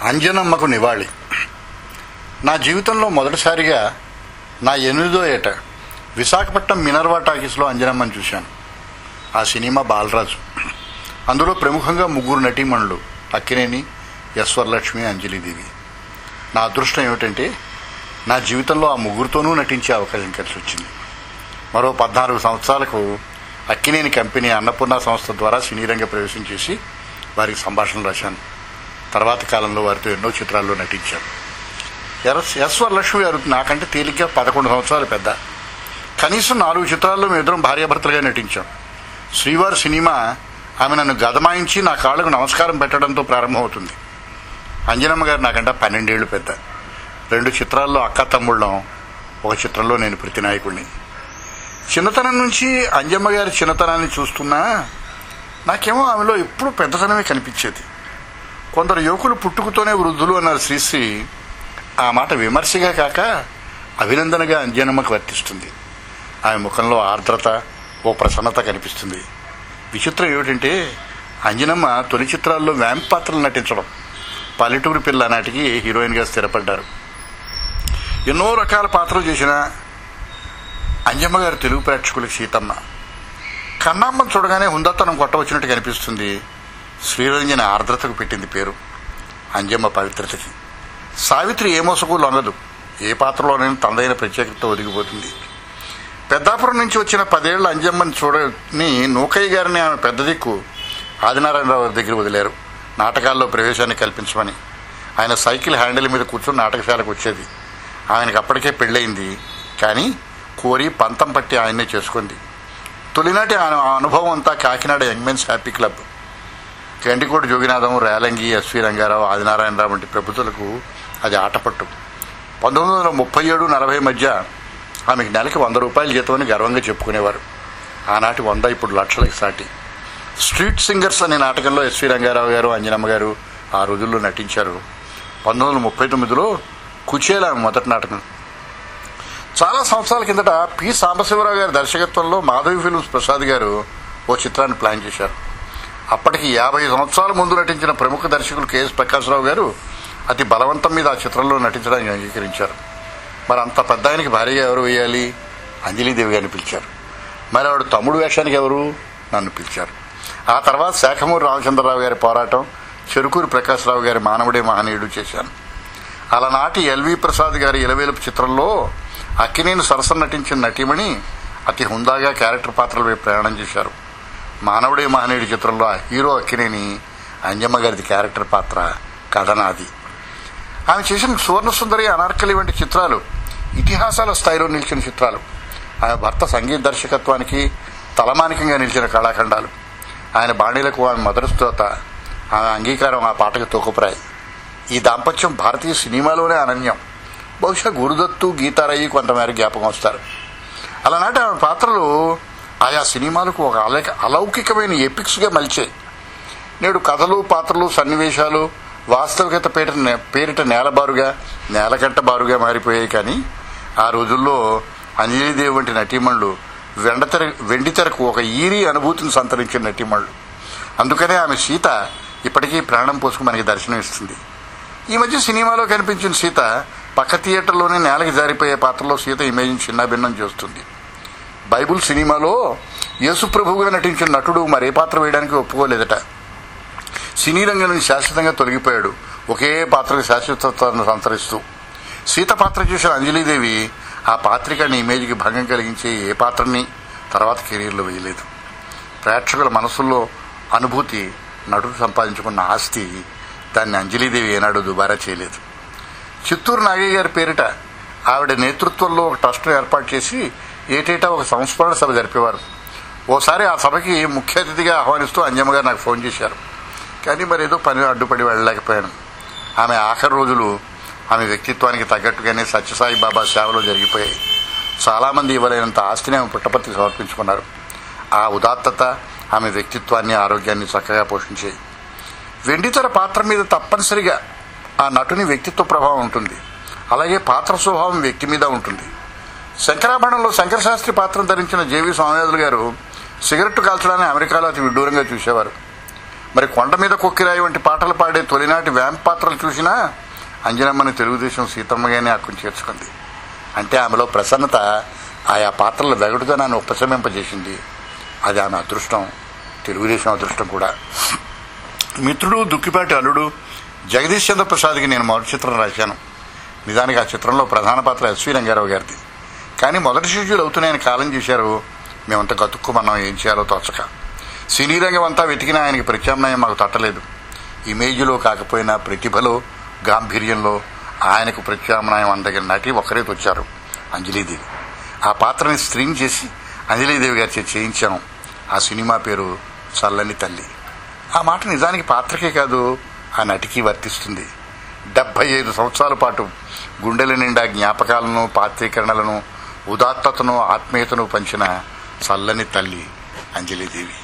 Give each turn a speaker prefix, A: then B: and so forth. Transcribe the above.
A: అంజనమ్మకు నివాళి నా జీవితంలో మొదటిసారిగా నా ఎనిమిదో ఏట విశాఖపట్నం మినర్వా టాకీస్లో అంజనమ్మని చూశాను ఆ సినిమా బాలరాజు అందులో ప్రముఖంగా ముగ్గురు నటీమణులు అక్కినేని ఎస్ వరలక్ష్మి అంజలిదేవి నా అదృష్టం ఏమిటంటే నా జీవితంలో ఆ ముగ్గురితోనూ నటించే అవకాశం కలిసి వచ్చింది మరో పద్నాలుగు సంవత్సరాలకు అక్కినేని కంపెనీ అన్నపూర్ణ సంస్థ ద్వారా సినీ రంగ ప్రవేశం చేసి వారికి సంభాషణలు రాశాను తర్వాత కాలంలో వారితో ఎన్నో చిత్రాల్లో నటించాను ఎస్ ఎస్ వరలక్ష్మి గారు నాకంటే తేలిగ్గా పదకొండు సంవత్సరాలు పెద్ద కనీసం నాలుగు చిత్రాల్లో మేము ఇద్దరం భార్యాభర్తలుగా నటించాం శ్రీవారి సినిమా ఆమె నన్ను గదమాయించి నా కాళ్ళకు నమస్కారం పెట్టడంతో ప్రారంభమవుతుంది అంజనమ్మ గారు నాకంటే పన్నెండేళ్లు పెద్ద రెండు చిత్రాల్లో అక్క తమ్ముళ్ళం ఒక చిత్రంలో నేను ప్రతినాయకుడిని చిన్నతనం నుంచి అంజమ్మ గారి చిన్నతనాన్ని చూస్తున్నా నాకేమో ఆమెలో ఎప్పుడూ పెద్దతనమే కనిపించేది కొందరు యువకులు పుట్టుకతోనే వృద్ధులు అన్నారు శ్రీశ్రీ ఆ మాట విమర్శగా కాక అభినందనగా అంజనమ్మకు వర్తిస్తుంది ఆమె ముఖంలో ఆర్ద్రత ఓ ప్రసన్నత కనిపిస్తుంది విచిత్రం ఏమిటంటే అంజనమ్మ తొలి చిత్రాల్లో వ్యాంప్ పాత్రలు నటించడం పల్లెటూరు పిల్ల నాటికి హీరోయిన్గా స్థిరపడ్డారు ఎన్నో రకాల పాత్రలు చేసిన అంజమ్మ గారు తెలుగు ప్రేక్షకులకు సీతమ్మ కన్నామ్మను చూడగానే హుందాతనం కొట్టవచ్చినట్టు కనిపిస్తుంది శ్రీరంజన ఆర్ద్రతకు పెట్టింది పేరు అంజమ్మ పవిత్రతకి సావిత్రి ఏ మోసకు లొంగదు ఏ పాత్రలోనైనా తనదైన ప్రత్యేకత ఒదిగిపోతుంది పెద్దాపురం నుంచి వచ్చిన పదేళ్ల అంజమ్మని చూడని నూకయ్య గారిని ఆమె పెద్ద దిక్కు ఆదినారాయణరావు దగ్గర వదిలారు నాటకాల్లో ప్రవేశాన్ని కల్పించమని ఆయన సైకిల్ హ్యాండిల్ మీద కూర్చొని నాటకశాలకు వచ్చేది ఆయనకు అప్పటికే పెళ్ళయింది కానీ కోరి పంతం పట్టి ఆయన్నే చేసుకుంది తొలినాటి ఆ అనుభవం అంతా Kakinada young men's happy club Gandikoti Joginatham Relangi S V Rangarao Adinarayanarao వంటి ప్రభుత్వులకు అది ఆటపట్టు పంతొమ్మిది వందల ముప్పై ఏడు నలభై మధ్య ఆమెకి నెలకి వంద రూపాయల జీతమని గర్వంగా చెప్పుకునేవారు ఆనాటి వంద ఇప్పుడు లక్షలకి సాటి స్ట్రీట్ సింగర్స్ అనే నాటకంలో ఎస్వి రంగారావు గారు అంజనమ్మ గారు ఆ రోజుల్లో నటించారు పంతొమ్మిది వందల ముప్పై తొమ్మిదిలో కుచేల ఆమె మొదటి నాటకం చాలా సంవత్సరాల కిందట పి సాంబశివరావు గారి దర్శకత్వంలో మాధవి ఫిల్మ్స్ ప్రసాద్ గారు ఓ చిత్రాన్ని ప్లాన్ చేశారు అప్పటికి యాభై సంవత్సరాల ముందు నటించిన ప్రముఖ దర్శకులు కెఎస్ ప్రకాశ్రావు గారు అతి బలవంతం మీద ఆ చిత్రంలో నటించడానికి అంగీకరించారు మరి అంత పెద్ద ఆయనకి భార్యగా ఎవరు వేయాలి అంజలీదేవి గారిని పిలిచారు మరి ఆవిడ తమ్ముడు వేషానికి ఎవరు నన్ను పిలిచారు ఆ తర్వాత శాఖమూరి రామచంద్రరావు గారి పోరాటం చెరుకూరి ప్రకాశ్రావు గారి మానవుడే మహనీయుడు చేశాను అలనాటి ఎల్వి ప్రసాద్ గారి ఇలవేలుపు చిత్రంలో అక్కినేని సరసన నటించిన నటీమణి అతి హుందాగా క్యారెక్టర్ పాత్రలపై ప్రయాణం చేశారు మానవుడే మహనీయుడి చిత్రంలో ఆ హీరో అక్కినేని అంజమ్మ గారిది క్యారెక్టర్ పాత్ర కథనాది ఆమె చేసిన సువర్ణ సుందరి అనార్కలి వంటి చిత్రాలు ఇతిహాసాల స్థాయిలో నిలిచిన చిత్రాలు ఆమె భర్త సంగీత దర్శకత్వానికి తలమానికంగా నిలిచిన కళాఖండాలు ఆయన బాణీలకు ఆమె మొదటి స్తోత ఆమె అంగీకారం ఆ పాటకు తోకుప్రాయి ఈ దాంపత్యం భారతీయ సినిమాలోనే అనన్యం బహుశా గురుదత్తు గీతారయ్యి కొంతమేర జ్ఞాపకం వస్తారు అలానాటి ఆమె పాత్రలు ఆయా సినిమాలకు ఒక అలౌక అలౌకికమైన ఎపిక్స్గా మలిచాయి నేడు కథలు పాత్రలు సన్నివేశాలు వాస్తవికత పేరిట పేరిట నేలబారుగా నేలకంట బారుగా మారిపోయాయి కానీ ఆ రోజుల్లో అంజలీదేవి వంటి నటీమణులు వెండతెర వెండితెరకు ఒక ఈరి అనుభూతిని సంతరించిన నటీమణులు అందుకనే ఆమె సీత ఇప్పటికీ ప్రాణం పోసుకు మనకి దర్శనం ఇస్తుంది ఈ మధ్య సినిమాలో కనిపించిన సీత పక్క థియేటర్లోనే నేలకి జారిపోయే పాత్రలో సీత ఇమేజ్ని చిన్నభిన్నం చేస్తుంది బైబుల్ సినిమాలో యేసుప్రభువుగా నటించిన నటుడు మరే పాత్ర వేయడానికి ఒప్పుకోలేదట సినీ రంగం నుంచి శాశ్వతంగా తొలగిపోయాడు ఒకే పాత్రకు శాశ్వతత్వాన్ని సంతరిస్తూ సీత పాత్ర చేసిన అంజలీదేవి ఆ పాత్రికని ఇమేజ్కి భంగం కలిగించే ఏ పాత్రని తర్వాత కెరీర్లో వేయలేదు ప్రేక్షకుల మనసుల్లో అనుభూతి నటుడు సంపాదించుకున్న ఆస్తి దాన్ని అంజలీదేవి ఏనాడు దుబారా చేయలేదు చిత్తూరు నాగయ్య గారి పేరిట ఆవిడ నేతృత్వంలో ఒక ట్రస్ట్ను ఏర్పాటు చేసి ఏటేటా ఒక సంస్మరణ సభ జరిపేవారు ఓసారి ఆ సభకి ముఖ్య అతిథిగా ఆహ్వానిస్తూ అంజమ్మ గారు నాకు ఫోన్ చేశారు కానీ మరి ఏదో పని అడ్డుపడి వెళ్ళలేకపోయాను ఆమె ఆఖరి రోజులు ఆమె వ్యక్తిత్వానికి తగ్గట్టుగానే సత్యసాయి బాబా సేవలో జరిగిపోయాయి చాలామంది ఇవ్వలేనంత ఆస్తిని ఆమె పుట్టపర్తి సమర్పించుకున్నారు ఆ ఉదాత్తత ఆమె వ్యక్తిత్వాన్ని ఆరోగ్యాన్ని చక్కగా పోషించాయి వెండితెర పాత్ర మీద తప్పనిసరిగా ఆ నటుని వ్యక్తిత్వ ప్రభావం ఉంటుంది అలాగే పాత్ర స్వభావం వ్యక్తి మీద ఉంటుంది శంకరాభరణంలో శంకరశాస్త్రి పాత్ర ధరించిన జేవి స్వామినాథులు గారు సిగరెట్ కాల్చడాన్ని అమెరికాలో అతి విడ్డూరంగా చూసేవారు మరి కొండ మీద కొక్కిరాయి వంటి పాటలు పాడే తొలినాటి వ్యాంప్ పాత్రలు చూసినా అంజనమ్మని తెలుగుదేశం సీతమ్మగానే హక్కును చేర్చుకుంది అంటే ఆమెలో ప్రసన్నత ఆయా పాత్రల వెగటుదనాన్ని ఉపశమింపజేసింది అది ఆమె అదృష్టం తెలుగుదేశం అదృష్టం కూడా మిత్రుడు దుక్కిపాటి అల్లుడు జగదీష్ చంద్ర ప్రసాద్కి నేను మొదటి చిత్రం రాశాను నిజానికి ఆ చిత్రంలో ప్రధాన పాత్ర ఎస్వి రంగారావు గారిది కానీ మొదటి శిష్యులు అవుతున్నాయని కాలం చేశారు మేమంతా గతుక్కుమన్నాం ఏం చేయాలో తోచక సినీ రంగం అంతా వెతికినా ఆయనకి ప్రత్యామ్నాయం మాకు తట్టలేదు ఇమేజ్లో కాకపోయినా ప్రతిభలో గాంభీర్యంలో ఆయనకు ప్రత్యామ్నాయం అందగిన నటి ఒకరే వచ్చారు అంజలీదేవి ఆ పాత్రని స్క్రీన్ చేసి అంజలీదేవి గారి చేత చేయించాం ఆ సినిమా పేరు చల్లని తల్లి ఆ మాట నిజానికి పాత్రకే కాదు ఆ నటికి వర్తిస్తుంది డెబ్బై ఐదు సంవత్సరాల పాటు గుండెల నిండా జ్ఞాపకాలను పాత్రీకరణలను ఉదాత్తతను ఆత్మీయతను పంచిన చల్లని తల్లి అంజలీదేవి